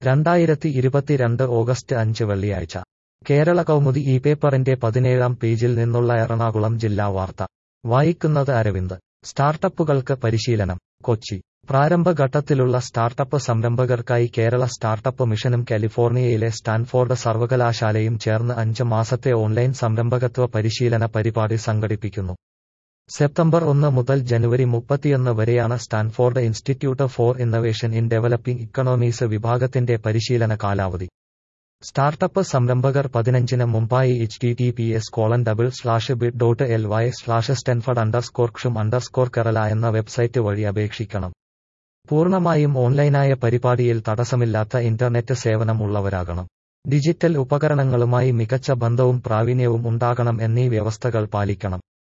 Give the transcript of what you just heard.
രണ്ടായിരത്തി ഇരുപത്തിരണ്ട് ഓഗസ്റ്റ് അഞ്ച് വെള്ളിയാഴ്ച കേരള കൗമുദി ഈ പേപ്പറിന്റെ പതിനേഴാം പേജിൽ നിന്നുള്ള എറണാകുളം ജില്ലാ വാർത്ത വായിക്കുന്നത് അരവിന്ദ് സ്റ്റാർട്ടപ്പുകൾക്ക് പരിശീലനം കൊച്ചി പ്രാരംഭഘട്ടത്തിലുള്ള സ്റ്റാർട്ടപ്പ് സംരംഭകർക്കായി കേരള സ്റ്റാർട്ടപ്പ് മിഷനും കാലിഫോർണിയയിലെ സ്റ്റാൻഫോർഡ് സർവകലാശാലയും ചേർന്ന് അഞ്ച് മാസത്തെ ഓൺലൈൻ സംരംഭകത്വ പരിശീലന പരിപാടി സംഘടിപ്പിക്കുന്നു സെപ്റ്റംബർ ഒന്ന് മുതൽ ജനുവരി മുപ്പത്തിയൊന്ന് വരെയാണ് Stanford Institute for Innovation in Developing Economies വിഭാഗത്തിന്റെ പരിശീലന കാലാവധി സ്റ്റാർട്ടപ്പ് സംരംഭകർ പതിനഞ്ചിന് മുമ്പായി H T T P S colon double slash bit dot L Y slash Stanford underscore KSUM underscore Kerala എന്ന വെബ്സൈറ്റ് വഴി അപേക്ഷിക്കണം പൂർണ്ണമായും ഓൺലൈനായ പരിപാടിയിൽ തടസ്സമില്ലാത്ത ഇന്റർനെറ്റ് സേവനം ഉള്ളവരാകണം ഡിജിറ്റൽ ഉപകരണങ്ങളുമായി മികച്ച ബന്ധവും പ്രാവീണ്യവും ഉണ്ടാകണം എന്നീ വ്യവസ്ഥകൾ പാലിക്കണം